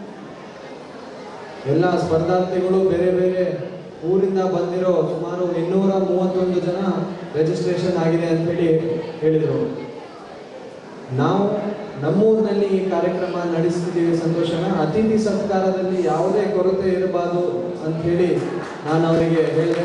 ಎಲ್ಲ ಸ್ಪರ್ಧಾರ್ಥಿಗಳು ಬೇರೆ ಬೇರೆ ಊರಿಂದ ಬಂದಿರೋ ಸುಮಾರು ಇನ್ನೂರ ಮೂವತ್ತೊಂದು ಜನ ರಿಜಿಸ್ಟ್ರೇಷನ್ ಆಗಿದೆ ಅಂತ ಹೇಳಿ ಹೇಳಿದರು ನಾವು ನಮ್ಮೂರಿನಲ್ಲಿ ಈ ಕಾರ್ಯಕ್ರಮ ನಡೆಸ್ತಿದ್ದೀವಿ ಸಂತೋಷನ ಅತಿಥಿ ಸತ್ಕಾರದಲ್ಲಿ ಯಾವುದೇ ಕೊರತೆ ಇರಬಾರ್ದು ಅಂತ ಹೇಳಿ ನಾನು ಅವರಿಗೆ ಹೇಳಿದೆ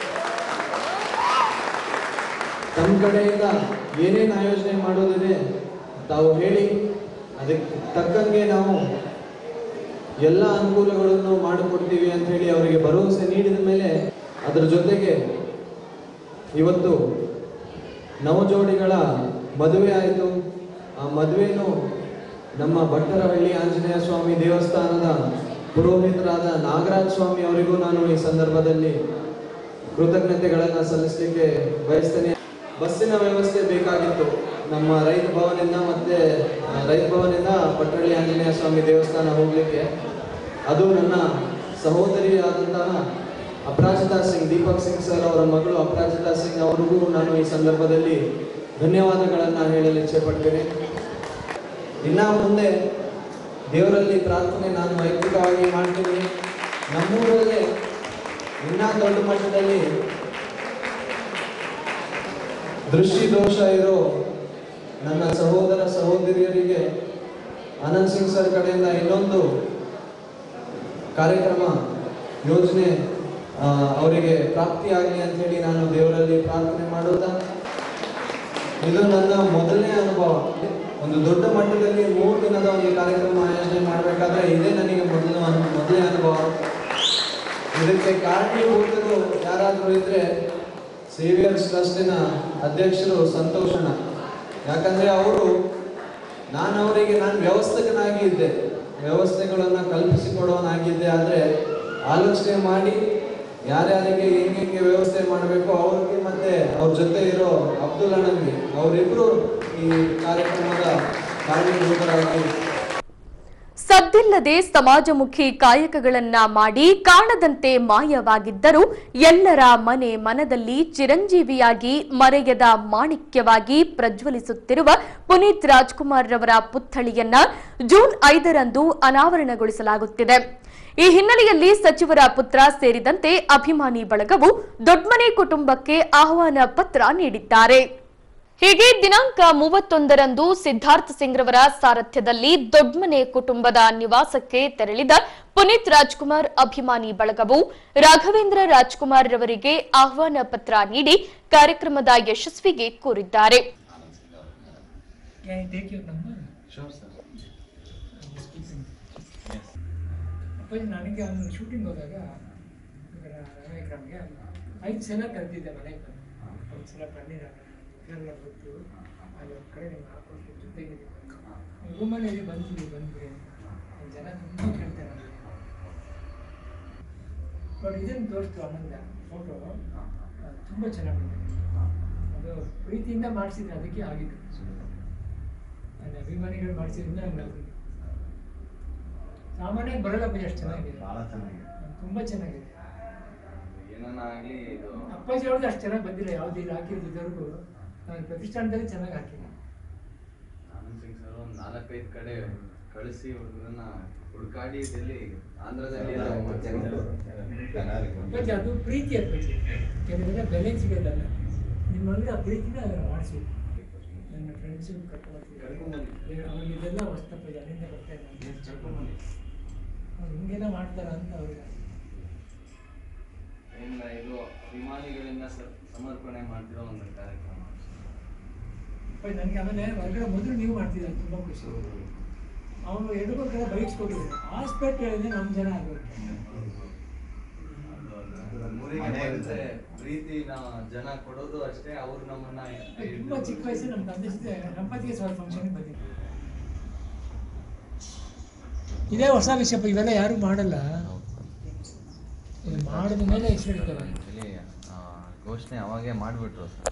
ತಮ್ಮ ಕಡೆಯಿಂದ ಏನೇನು ಆಯೋಜನೆ ಮಾಡೋದಿದೆ ತಾವು ಹೇಳಿ ಅದಕ್ಕೆ ತಕ್ಕಂಗೆ ನಾವು ಎಲ್ಲ ಅನುಕೂಲಗಳನ್ನು ಮಾಡಿಕೊಡ್ತೀವಿ ಅಂತ ಹೇಳಿ ಅವರಿಗೆ ಭರವಸೆ ನೀಡಿದ ಮೇಲೆ ಅದರ ಜೊತೆಗೆ ಇವತ್ತು ನವಜೋಡಿಗಳ ಮದುವೆ ಆಯಿತು ಆ ಮದುವೆನೂ ನಮ್ಮ ಭಟ್ಟರಹಳ್ಳಿ ಆಂಜನೇಯ ಸ್ವಾಮಿ ದೇವಸ್ಥಾನದ ಪುರೋಹಿತರಾದ ನಾಗರಾಜ ಸ್ವಾಮಿ ಅವರಿಗೂ ನಾನು ಈ ಸಂದರ್ಭದಲ್ಲಿ ಕೃತಜ್ಞತೆಗಳನ್ನು ಸಲ್ಲಿಸಲಿಕ್ಕೆ ಬಯಸ್ತೇನೆ ಬಸ್ಸಿನ ವ್ಯವಸ್ಥೆ ಬೇಕಾಗಿತ್ತು ನಮ್ಮ ರೈತ ಭವನಿಂದ ಮತ್ತೆ ಆ, ರೈತ ಭವನಿಂದ ಪಟ್ಟಳ್ಳಿ ಆಂಜನೇಯ ಸ್ವಾಮಿ ದೇವಸ್ಥಾನ ಹೋಗ್ಲಿಕ್ಕೆ ಅದು ನನ್ನ ಸಹೋದರಿಯಾದಂತಹ ಅಪರಾಜಿತಾ ಸಿಂಗ್ ದೀಪಕ್ ಸಿಂಗ್ ಸರ್ ಅವರ ಮಗಳು ಅಪರಾಜಿತಾ ಸಿಂಗ್ ಅವರಿಗೂ ನಾನು ಈ ಸಂದರ್ಭದಲ್ಲಿ ಧನ್ಯವಾದಗಳನ್ನು ಹೇಳಲು ಇಚ್ಛೆಪಡ್ತೇನೆ ಇನ್ನ ಮುಂದೆ ದೇವರಲ್ಲಿ ಪ್ರಾರ್ಥನೆ ನಾನು ವೈಯಕ್ತಿಕವಾಗಿ ಮಾಡ್ತೀನಿ ನಮ್ಮೂರಲ್ಲೇ ಇನ್ನ ದೊಡ್ಡ ಮಟ್ಟದಲ್ಲಿ ದೃಷ್ಟಿ ದೋಷ ಇರೋ ನನ್ನ ಸಹೋದರ ಸಹೋದರಿಯರಿಗೆ ಆನಂದ್ ಸಿಂಗ್ ಸರ್ ಕಡೆಯಿಂದ ಇನ್ನೊಂದು ಕಾರ್ಯಕ್ರಮ ಯೋಜನೆ ಆ, ಅವರಿಗೆ ಪ್ರಾಪ್ತಿಯಾಗಲಿ ಅಂತ ಹೇಳಿ ನಾನು ದೇವರಲ್ಲಿ ಪ್ರಾರ್ಥನೆ ಮಾಡುತ್ತಾ ಇದು ನನ್ನ ಮೊದಲನೇ ಅನುಭವ ಒಂದು ದೊಡ್ಡ ಮಟ್ಟದಲ್ಲಿ ಮೂರು ದಿನದ ಒಂದು ಕಾರ್ಯಕ್ರಮ ಆಯೋಜನೆ ಮಾಡಬೇಕಾದ್ರೆ ಇದೇ ನನಗೆ ಮೊದಲು ಅನು- ಮೊದಲನೇ ಅನುಭವ ಇದಕ್ಕೆ ಕಾರಣೀಭೂತರು ಯಾರಾದರೂ ಇದ್ರೆ ಸೇವಿಯರ್ಸ್ ಟ್ರಸ್ಟಿನ ಅಧ್ಯಕ್ಷರು ಸಂತೋಷಣ ಯಾಕಂದ್ರೆ ಅವರು ನಾನು ಅವರಿಗೆ ನಾನು ವ್ಯವಸ್ಥಕನಾಗಿ ಇದ್ದೆ ವ್ಯವಸ್ಥೆಗಳನ್ನು ಕಲ್ಪಿಸಿಕೊಡೋನಾಗಿದ್ದೆ ಆದರೆ ಆಲೋಚನೆ ಮಾಡಿ ಯಾರ್ಯಾರಿಗೆ ಹೆಂಗೆ ಹೆಂಗೆ ವ್ಯವಸ್ಥೆ ಮಾಡಬೇಕು ಅವ್ರಿಗೆ ಮತ್ತೆ ಅವ್ರ ಜೊತೆ ಇರೋ ಅಬ್ದುಲ್ ಅಣ್ಣನ್ಗೆ ಅವರಿಬ್ರು ಈ ಕಾರ್ಯಕ್ರಮದ ಕಾರಣೀಭೂತರಾಗಿ ಸದ್ದಿಲ್ಲದೆ ಸಮಾಜಮುಖಿ ಕಾಯಕಗಳನ್ನ ಮಾಡಿ ಕಾಣದಂತೆ ಮಾಯವಾಗಿದ್ದರೂ ಎಲ್ಲರ ಮನೆ ಮನದಲ್ಲಿ ಚಿರಂಜೀವಿಯಾಗಿ ಮರೆಯದ ಮಾಣಿಕ್ಯವಾಗಿ ಪ್ರಜ್ವಲಿಸುತ್ತಿರುವ ಪುನೀತ್ ರಾಜ್ಕುಮಾರ್ ರವರ ಪುತ್ಥಳಿಯನ್ನ ಜೂನ್ ಐದರಂದು ಅನಾವರಣಗೊಳಿಸಲಾಗುತ್ತಿದೆ ಈ ಹಿನ್ನೆಲೆಯಲ್ಲಿ ಸಚಿವರ ಪುತ್ರ ಸೇರಿದಂತೆ ಅಭಿಮಾನಿ ಬಳಗವು ದೊಡ್ಮನೆ ಕುಟುಂಬಕ್ಕೆ ಆಹ್ವಾನ ಪತ್ರ ನೀಡಿದ್ದಾರೆ ಹೀಗೆ ದಿನಾಂಕ ಮೂವತ್ತೊಂದರಂದು ಸಿದ್ಧಾರ್ಥ ಸಿಂಗ್ ರವರ ಸಾರಥ್ಯದಲ್ಲಿ ದೊಡ್ಮನೆ ಕುಟುಂಬದ ನಿವಾಸಕ್ಕೆ ತೆರಳಿದ ಪುನೀತ್ ರಾಜ್ಕುಮಾರ್ ಅಭಿಮಾನಿ ಬಳಗವು ರಾಘವೇಂದ್ರ ರಾಜ್ಕುಮಾರ್ ರವರಿಗೆ ಆಹ್ವಾನ ಪತ್ರ ನೀಡಿ ಕಾರ್ಯಕ್ರಮದ ಯಶಸ್ವಿಗೆ ಕೋರಿದ್ದಾರೆ Can I take your number? Sure, sir. ಅಪ್ಪಾಜಿ ನನಗೆ ಅವನು ಶೂಟಿಂಗ್ ಹೋದಾಗ ವಿಕ್ರಮ್ಗೆ ಐದು ಸಲ ಕರೆದಿದ್ದೆ ಮನೆಗೆ ಬಂದು ಒಂದು ಸಲ ಬಂದಿದ್ದಾರೆ ಎಲ್ಲ ಗೊತ್ತು ಅಲ್ಲಿ ಒಂದು ಕಡೆ ನಿಮ್ಮ ಹಾಕೊಂಡು ಜೊತೆಗೆ ರೂಮಲ್ಲಿ ಬಂದ್ಬಿಡಿ ಬಂದ್ಬಿಡಿ ಅಂತ ಜನ ತುಂಬ ಕೇಳ್ತಾರೆ ನನಗೆ ಬಟ್ ಇದನ್ನು ತೋರಿಸ್ತು ಆನಂದ ಫೋಟೋ ತುಂಬ ಚೆನ್ನಾಗಿ ಬಂದಿದೆ ಅದು ಪ್ರೀತಿಯಿಂದ ಮಾಡಿಸಿದ್ರೆ ಅದಕ್ಕೆ ಆಗಿದ್ದು ನನ್ನ ಅಭಿಮಾನಿಗಳು ಮಾಡಿಸಿದ್ರಿಂದ ಹಂಗೆ ಆಗಿದೆ ಸಾಮಾನ್ಯವಾಗಿ ಬರಲ್ಲಪ್ಪ ಎಷ್ಟು ಚೆನ್ನಾಗಿದೆ ಬಹಳ ಚೆನ್ನಾಗಿದೆ ತುಂಬ ಚೆನ್ನಾಗಿದೆ ಏನನ್ನ ಆಗ್ಲಿ ಇದು ಅಪ್ಪಾಜಿ ಅವ್ರದ್ದು ಅಷ್ಟು ಚೆನ್ನಾಗಿ ಬಂದಿಲ್ಲ ಯಾವ್ದು ಇಲ್ಲಿ ಹಾಕಿದ್ದು ಇದುವರೆಗೂ ನಾನು ಪ್ರತಿಷ್ಠಾನದಲ್ಲಿ ಚೆನ್ನಾಗಿ ಹಾಕಿದ್ದೀನಿ ಆನಂದ್ ಸಿಂಗ್ ಸರ್ ಒಂದು ನಾಲ್ಕೈದು ಕಡೆ ಕಳಿಸಿ ಹುಡುಗರನ್ನ ಹುಡುಕಾಡಿ ಇದೆಲ್ಲಿ ಆಂಧ್ರದಲ್ಲಿ ಎಲ್ಲ ಮಾಡ್ತಾರೆ. ಅಪ್ಪಾಜಿ ಅದು ಪ್ರೀತಿ ಅಪ್ಪಾಜಿ ಕೆಲವೆಲ್ಲ ಬೆಲೆ ಸಿಗೋದಲ್ಲ ನಿಮ್ಮಲ್ಲಿ ಆ ಪ್ರೀತಿನ ಮಾಡಿಸಿ ನನ್ನ ಫ್ರೆಂಡ್ಸು ಕರ್ಕೊಂಡ್ಬರ್ತೀನಿ ಕರ್ಕೊಂಬನ್ನಿ. ಅವ್ರಿಗೆ ಇದೆಲ್ಲ ಹೊಸ್ತಪ್ಪಾಜಿ ಅಲ್ಲಿಂದ ಬರ್ತಾ ಇದ್ದಾರೆ ಕರ್ಕೊಂಬನ್ನಿ. ಅವ್ರು ಹಿಂಗೆಲ್ಲ ಮಾಡ್ತಾರ ಅಂತ ಅವ್ರಿಗೆ ಏನಿಲ್ಲ ಇದು ಅಭಿಮಾನಿಗಳಿಂದ ಸ- ಸಮರ್ಪಣೆ ಮಾಡ್ತಿರೋ ಒಂದು ಕಾರ್ಯಕ್ರಮ ಅಪ್ಪಾಜಿ ನನಗೆ ಆಮೇಲೆ ಹೊರಗಡೆ ಮೊದಲು ನೀವು ಮಾಡ್ತಿದ್ದಾರೆ ತುಂಬ ಖುಷಿ ಅವನು ಎರಡು ಮೂರು ಕಡೆ ಬೈಕ್ಸ್ ಕೊಟ್ಟಿದ್ದಾರೆ ಹಾಸ್ಪಿಟಲ್ ನಮ್ಮ ಜನ ಆಗೋದು ಅದು ಊರಿಗೆ ಬಂದ್ರೆ ಪ್ರೀತಿನ ಜನ ಕೊಡೋದು ಅಷ್ಟೇ ಅವ್ರು ನಮ್ಮನ್ನ ತುಂಬಾ ಚಿಕ್ಕ ವಯಸ್ಸು ನಮ್ಮ ತಂದೆ ಜೊತೆ ಗಣಪತಿಗೆ ಸ್ವಲ್ಪ ಫಂಕ್ಷನ್ಗೆ ಬಂದಿದ್ದೆ ಇದೇ ಹೊಸ ವಿಷಯ ಇವೆಲ್ಲ ಯಾರು ಮಾಡಲ್ಲ ಇದು ಮಾಡಿದ ಮೇಲೆ ಹೆಸರಿಡ್ತಾರೆ ಆ್ಯಕ್ಚುಲಿ ಘೋಷಣೆ ಅವಾಗೇ ಮಾಡಿಬಿಟ್ರು ಸರ್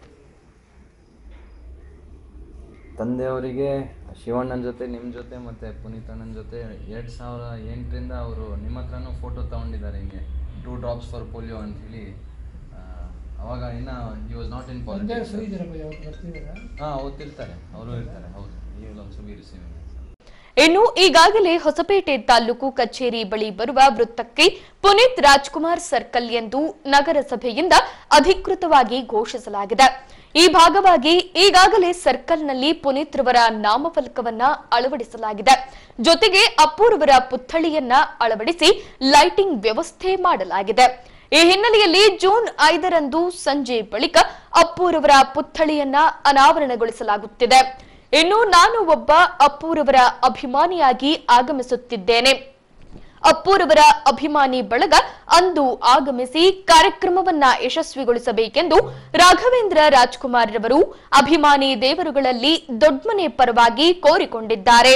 ತಂದೆಯವರಿಗೆ ಶಿವಣ್ಣನ ಜೊತೆ ನಿಮ್ಮ ಜೊತೆ ಮತ್ತು ಪುನೀತ್ ಅಣ್ಣನ ಜೊತೆ ಎರಡು ಸಾವಿರ ಎಂಟರಿಂದ ಅವರು ನಿಮ್ಮ ಹತ್ರನೂ ಫೋಟೋ ತೊಗೊಂಡಿದ್ದಾರೆ ಹಿಂಗೆ ಟೂ ಡ್ರಾಪ್ಸ್ ಫಾರ್ ಪೋಲಿಯೋ ಅಂಥೇಳಿ ಅವಾಗ ಇನ್ನು ಹಿ ವಾಸ್ ನಾಟ್ ಇನ್ ಒಂದೇ ಪಾಲಿಟಿಕ್ಸ್ ಫ್ರೀ ಇದಾರಪ್ಪ ಯಾವತ್ತು ಬರ್ತಿದಾರ ಹಾಂ ಓದ್ತಿರ್ತಾರೆ ಅವರು ಇರ್ತಾರೆ ಹೌದು ಈ ವಿಲ್ ಆಲ್ಸೋ ಬಿ ರಿಸೀವಿಂಗ್ ಇನ್ನು ಈಗಾಗಲೇ ಹೊಸಪೇಟೆ ತಾಲೂಕು ಕಚೇರಿ ಬಳಿ ಬರುವ ವೃತ್ತಕ್ಕೆ ಪುನೀತ್ ರಾಜ್ಕುಮಾರ್ ಸರ್ಕಲ್ ಎಂದು ನಗರಸಭೆಯಿಂದ ಅಧಿಕೃತವಾಗಿ ಘೋಷಿಸಲಾಗಿದೆ ಈ ಭಾಗವಾಗಿ ಈಗಾಗಲೇ ಸರ್ಕಲ್ನಲ್ಲಿ ಪುನೀತ್ ರವರ ನಾಮಫಲಕವನ್ನ ಅಳವಡಿಸಲಾಗಿದೆ ಜೊತೆಗೆ ಅಪ್ಪೂರವರ ಪುತ್ಥಳಿಯನ್ನ ಅಳವಡಿಸಿ ಲೈಟಿಂಗ್ ವ್ಯವಸ್ಥೆ ಮಾಡಲಾಗಿದೆ ಈ ಹಿನ್ನೆಲೆಯಲ್ಲಿ ಜೂನ್ ಐದರಂದು ಸಂಜೆ ಬಳಿಕ ಅಪ್ಪೂರವರ ಪುತ್ಥಳಿಯನ್ನ ಅನಾವರಣಗೊಳಿಸಲಾಗುತ್ತಿದೆ ಇನ್ನು ನಾನು ಒಬ್ಬ ಅಪ್ಪೂರವರ ಅಭಿಮಾನಿಯಾಗಿ ಆಗಮಿಸುತ್ತಿದ್ದೇನೆ ಅಪ್ಪೂರವರ ಅಭಿಮಾನಿ ಬಳಗ ಅಂದು ಆಗಮಿಸಿ ಕಾರ್ಯಕ್ರಮವನ್ನ ಯಶಸ್ವಿಗೊಳಿಸಬೇಕೆಂದು ರಾಘವೇಂದ್ರ ರಾಜ್ಕುಮಾರ್ ರವರು ಅಭಿಮಾನಿ ದೇವರುಗಳಲ್ಲಿ ದೊಡ್ಮನೆ ಪರವಾಗಿ ಕೋರಿಕೊಂಡಿದ್ದಾರೆ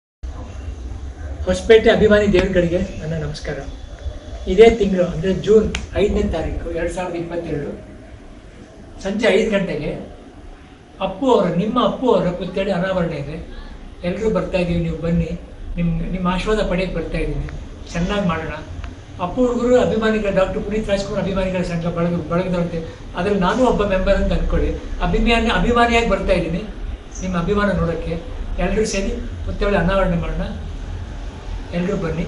ಹೊಸಪೇಟೆ ಅಭಿಮಾನಿ ದೇವರುಗಳಿಗೆ ನನ್ನ ನಮಸ್ಕಾರ ಇದೇ ತಿಂಗಳು ಅಂದರೆ ಜೂನ್ ಐದನೇ ತಾರೀಕು ಎರಡು ಸಾವಿರದ ಇಪ್ಪತ್ತೆರಡು ಸಂಜೆ ಐದು ಗಂಟೆಗೆ ಅಪ್ಪು ಅವರ ನಿಮ್ಮ ಅಪ್ಪು ಅವರ ಪುತ್ಥಳಿ ಅನಾವರಣ ಇದೆ ಎಲ್ಲರೂ ಬರ್ತಾ ಇದ್ದೀವಿ ನೀವು ಬನ್ನಿ ನಿಮ್ಮ ನಿಮ್ಮ ಆಶೀರ್ವಾದ ಪಡೆಯಕ್ಕೆ ಬರ್ತಾ ಇದ್ದೀನಿ ಚೆನ್ನಾಗಿ ಮಾಡೋಣ ಅಪ್ಪು ಹುಡುಗರು ಅಭಿಮಾನಿಗಳ ಡಾಕ್ಟರ್ ಪುನೀತ್ ರಾಜ್ಕುಮಾರ್ ಅಭಿಮಾನಿಗಳ ಸಂಘ ಬಳಗ ಬಳಗದಂತೆ ಅದ್ರಲ್ಲಿ ನಾನು ಒಬ್ಬ ಮೆಂಬರ್ ಅಂತ ಅಂದ್ಕೊಳ್ಳಿ ಅಭಿಮಾನಿ ಅಭಿಮಾನಿಯಾಗಿ ಬರ್ತಾ ಇದ್ದೀನಿ ನಿಮ್ಮ ಅಭಿಮಾನ ನೋಡೋಕ್ಕೆ ಎಲ್ಲರೂ ಸೇರಿ ಪುತ್ಥಳಿ ಅನಾವರಣೆ ಮಾಡೋಣ ಎಲ್ಲರೂ ಬನ್ನಿ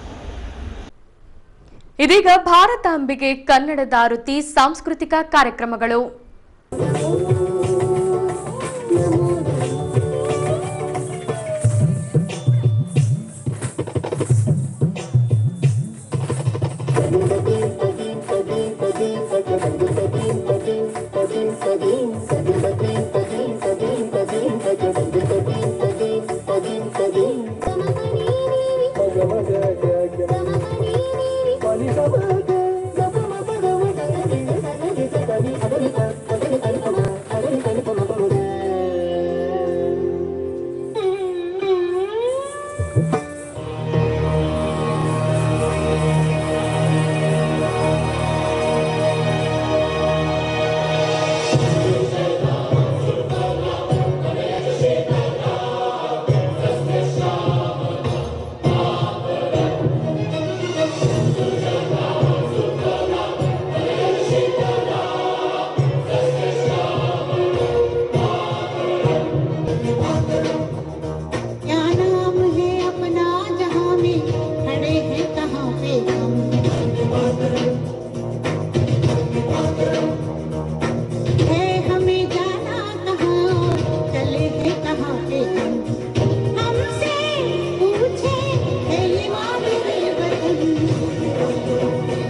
ಇದೀಗ ಭಾರತಾಂಬೆಗೆ ಕನ್ನಡದ ಆರುತಿ ಸಾಂಸ್ಕೃತಿಕ ಕಾರ್ಯಕ್ರಮಗಳು क्या नाम है अपना जहाँ में खड़े हैं कहाँ पे हम है हमें जाना कहाँ चले हैं कहाँ पे हम हमसे पूछे है ये मामले वतन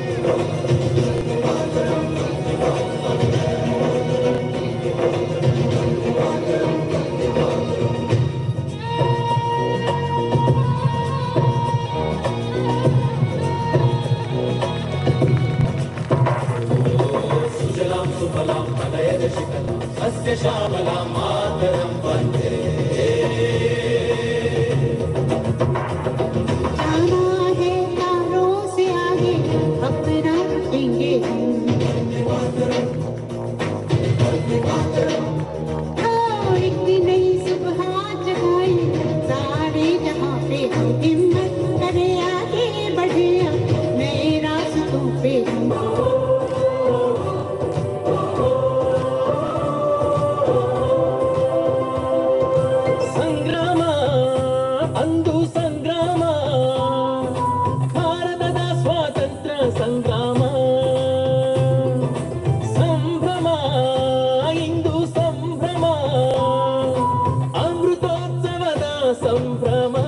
जाना है तारों से आगे अपना देंगे हाँ, एक नई सुबह जगाई सारे जहाँ पे हिम्मत करे आगे बढ़े नए रास्तों पे ಸಂಗ್ರಾಮ ಅಂದು ಸಂಗ್ರಾಮ ಭಾರತದ ಸ್ವಾತಂತ್ರ್ಯ ಸಂಗ್ರಾಮ ಸಂಭ್ರಮ ಇಂದು ಸಂಭ್ರಮ ಅಮೃತೋತ್ಸವದ ಸಂಭ್ರಮ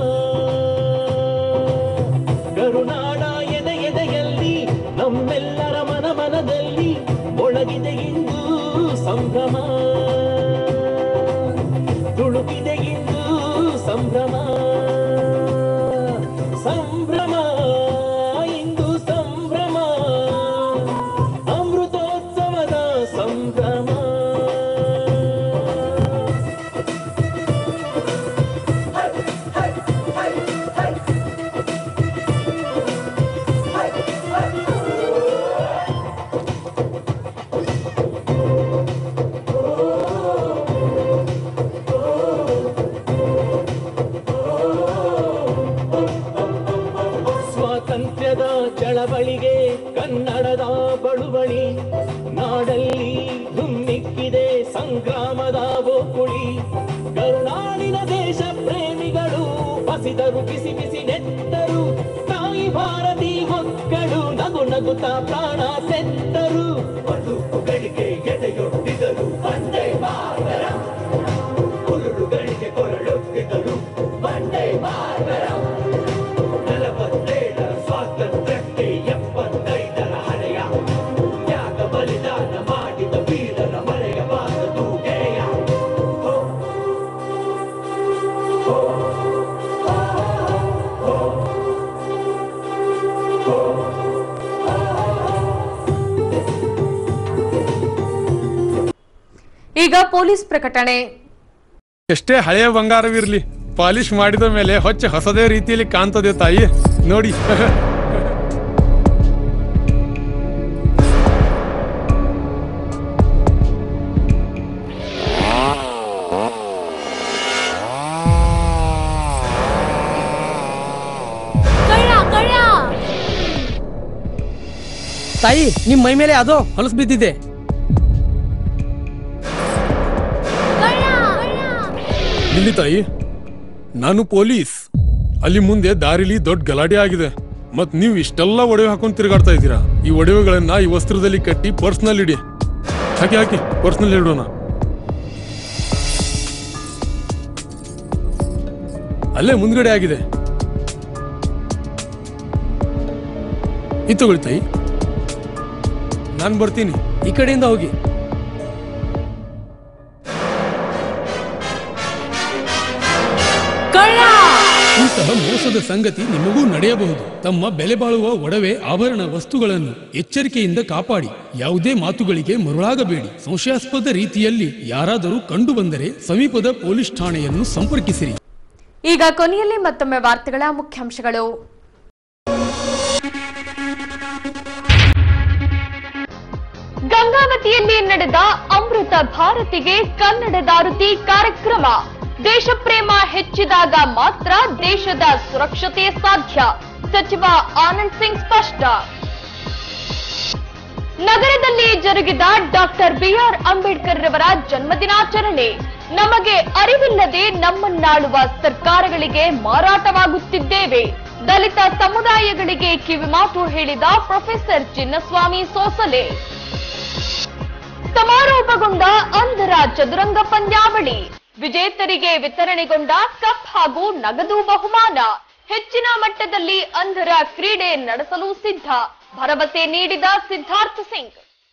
ಕರುನಾಡ ಎದೆ ಎದೆಯಲ್ಲಿ ನಮ್ಮೆಲ್ಲರ ಮನ ಮನದಲ್ಲಿ ಒಳಗಿದೆ ಇಂದು ಸಂಭ್ರಮ ತುಳುಕಿದೆ ಇಂದು ಸಂಭ್ರಮ ಸಂಭ್ರಮ ಇಂದು ಸಂಭ್ರಮ ಅಮೃತೋತ್ಸವದ ಸಂಭ್ರಮ ಕನ್ನಡದ ಬಳುವಳಿ ನಾಡಲ್ಲಿ ಧುಮ್ಮಿಕ್ಕಿದೆ ಸಂಗ್ರಾಮದ ಗೋಕುಳಿ ಕರುನಾಡಿನ ದೇಶ ಪ್ರೇಮಿಗಳು ಬಸಿದರು ಬಿಸಿ ಬಿಸಿ ನೆತ್ತರು ತಾಯಿ ಭಾರತಿ ಮಕ್ಕಳು ನಗು ನಗುತ್ತಾ ಪ್ರಾಣ ಸೆತ್ತರು ಬದುಕುಗಳಿಗೆ ಎದೆಯೊಡ್ಡಿದರು ಬಂದೇ ಮಾತರ ಉರುಳುಗಳಿಗೆ ಕೊರಳೊತ್ತಿದರು ಬಂದೇ ಮಾತರ ನಲವತ್ತೇಳರ ಸ್ವಾತಂತ್ರ್ಯಕ್ಕೆ ಎಪ್ಪತ್ತೈದರ ಹರೆಯ ತ್ಯಾಗ ಬಲಿದಾನ ಮಾಡಿದ ವೀರರ ಮರೆಯ ಬಾರದು ಗೆಳೆಯ ಹೋ, ಹೋ, ಹೋ, ಹೋ, ಈಗ ಪೊಲೀಸ್ ಪ್ರಕಟಣೆ ಎಷ್ಟೇ ಹಳೆಯ ಬಂಗಾರವಿರ್ಲಿ ಪಾಲಿಶ್ ಮಾಡಿದ ಮೇಲೆ ಹೊಚ್ಚ ಹೊಸದೇ ರೀತಿಯಲ್ಲಿ ಕಾಣ್ತದೆ ತಾಯಿ ನೋಡಿ ತಾಯಿ ನಿಮ್ ಮೈ ಮೇಲೆ ಅದೋ ಹೊಲಸು ಬಿದ್ದಿದೆ ಇಲ್ಲಿ ತಾಯಿ ನಾನು ಪೊಲೀಸ್ ಅಲ್ಲಿ ಮುಂದೆ ದಾರಿಲಿ ದೊಡ್ಡ ಗಲಾಟೆ ಆಗಿದೆ ಮತ್ ನೀವು ಇಷ್ಟೆಲ್ಲ ಒಡವೆ ಹಾಕೊಂಡು ತಿರುಗಾಡ್ತಾ ಇದ್ದೀರಾ ಈ ಒಡವೆಗಳನ್ನ ಈ ವಸ್ತ್ರದಲ್ಲಿ ಕಟ್ಟಿ ಪರ್ಸ್ನಲ್ಲಿ ಇಡಿ ಹಾಕಿ ಹಾಕಿ ಪರ್ಸ್ನಲ್ಲಿ ಇಡೋಣ ಅಲ್ಲೇ ಮುಂದ್ಗಡೆ ಆಗಿದೆ ಇದು ತಗೊಳ್ಳಿ ತಾಯಿ ನಾನು ಬರ್ತೀನಿ ಈ ಕಡೆಯಿಂದ ಹೋಗಿ ಇಂತಹ ಮೋಸದ ಸಂಗತಿ ನಿಮಗೂ ನಡೆಯಬಹುದು ತಮ್ಮ ಬೆಲೆ ಬಾಳುವ ಒಡವೆ ಆಭರಣ ವಸ್ತುಗಳನ್ನು ಎಚ್ಚರಿಕೆಯಿಂದ ಕಾಪಾಡಿ ಯಾವುದೇ ಮಾತುಗಳಿಗೆ ಮರುಳಾಗಬೇಡಿ ಸಂಶಯಾಸ್ಪದ ರೀತಿಯಲ್ಲಿ ಯಾರಾದರೂ ಕಂಡು ಬಂದರೆ ಸಮೀಪದ ಪೊಲೀಸ್ ಠಾಣೆಯನ್ನು ಸಂಪರ್ಕಿಸಿರಿ ಈಗ ಕೊನೆಯಲ್ಲಿ ಮತ್ತೊಮ್ಮೆ ವಾರ್ತೆಗಳ ಮುಖ್ಯಾಂಶಗಳು ಗಂಗಾವತಿಯಲ್ಲಿ ನಡೆದ ಅಮೃತ ಭಾರತಿಗೆ ಕನ್ನಡದಾರುತಿ ಕಾರ್ಯಕ್ರಮ ದೇಶಪ್ರೇಮ ಹೆಚ್ಚಿದಾಗ ಮಾತ್ರ ದೇಶದ ಸುರಕ್ಷತೆ ಸಾಧ್ಯ ಸಚಿವ ಆನಂದ್ ಸಿಂಗ್ ಸ್ಪಷ್ಟ ನಗರದಲ್ಲಿ ಜರುಗಿದ ಡಾಕ್ಟರ್ ಬಿಆರ್ ಅಂಬೇಡ್ಕರ್ ರವರ ಜನ್ಮದಿನಾಚರಣೆ ನಮಗೆ ಅರಿವಿಲ್ಲದೆ ನಮ್ಮನ್ನಾಳುವ ಸರ್ಕಾರಗಳಿಗೆ ಮಾರಾಟವಾಗುತ್ತಿದ್ದೇವೆ ದಲಿತ ಸಮುದಾಯಗಳಿಗೆ ಕಿವಿಮಾತು ಹೇಳಿದ ಪ್ರೊಫೆಸರ್ ಚಿನ್ನಸ್ವಾಮಿ ಸೋಸಲೆ ಸಮಾರೋಪಗೊಂಡ ಅಂಧರ ಚದುರಂಗ ಪಂದ್ಯಾವಳಿ ವಿಜೇತರಿಗೆ ವಿತರಣೆಗೊಂಡ ಕಪ್ ಹಾಗೂ ನಗದು ಬಹುಮಾನ ಹೆಚ್ಚಿನ ಮಟ್ಟದಲ್ಲಿ ಅಂಧರ ಕ್ರೀಡೆ ನಡೆಸಲು ಸಿದ್ಧ ಭರವಸೆ ನೀಡಿದ ಸಿದ್ಧಾರ್ಥ ಸಿಂಗ್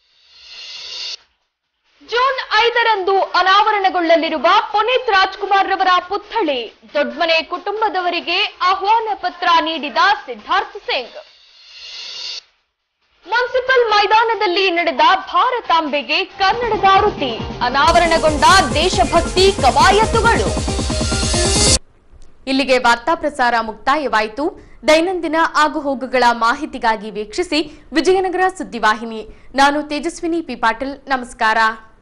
ಜೂನ್ ಐದರಂದು ಅನಾವರಣಗೊಳ್ಳಲಿರುವ ಪುನೀತ್ ರಾಜ್ಕುಮಾರ್ ರವರ ಪುತ್ಥಳಿ ದೊಡ್ಮನೆ ಕುಟುಂಬದವರಿಗೆ ಆಹ್ವಾನ ಪತ್ರ ನೀಡಿದ ಸಿದ್ಧಾರ್ಥ ಸಿಂಗ್ ಮುನ್ಸಿಪಲ್ ಮೈದಾನದಲ್ಲಿ ನಡೆದ ಭಾರತಾಂಬೆಗೆ ಕನ್ನಡದ ಆರುತಿ ಅನಾವರಣಗೊಂಡ ದೇಶಭಕ್ತಿ ಕವಾಯತುಗಳು ಇಲ್ಲಿಗೆ ವಾರ್ತಾ ಪ್ರಸಾರ ಮುಕ್ತಾಯವಾಯಿತು ದೈನಂದಿನ ಆಗುಹೋಗುಗಳ ಮಾಹಿತಿಗಾಗಿ ವೀಕ್ಷಿಸಿ ವಿಜಯನಗರ ಸುದ್ದಿವಾಹಿನಿ ನಾನು ತೇಜಸ್ವಿನಿ ಪಿ ಪಾಟೀಲ್ ನಮಸ್ಕಾರ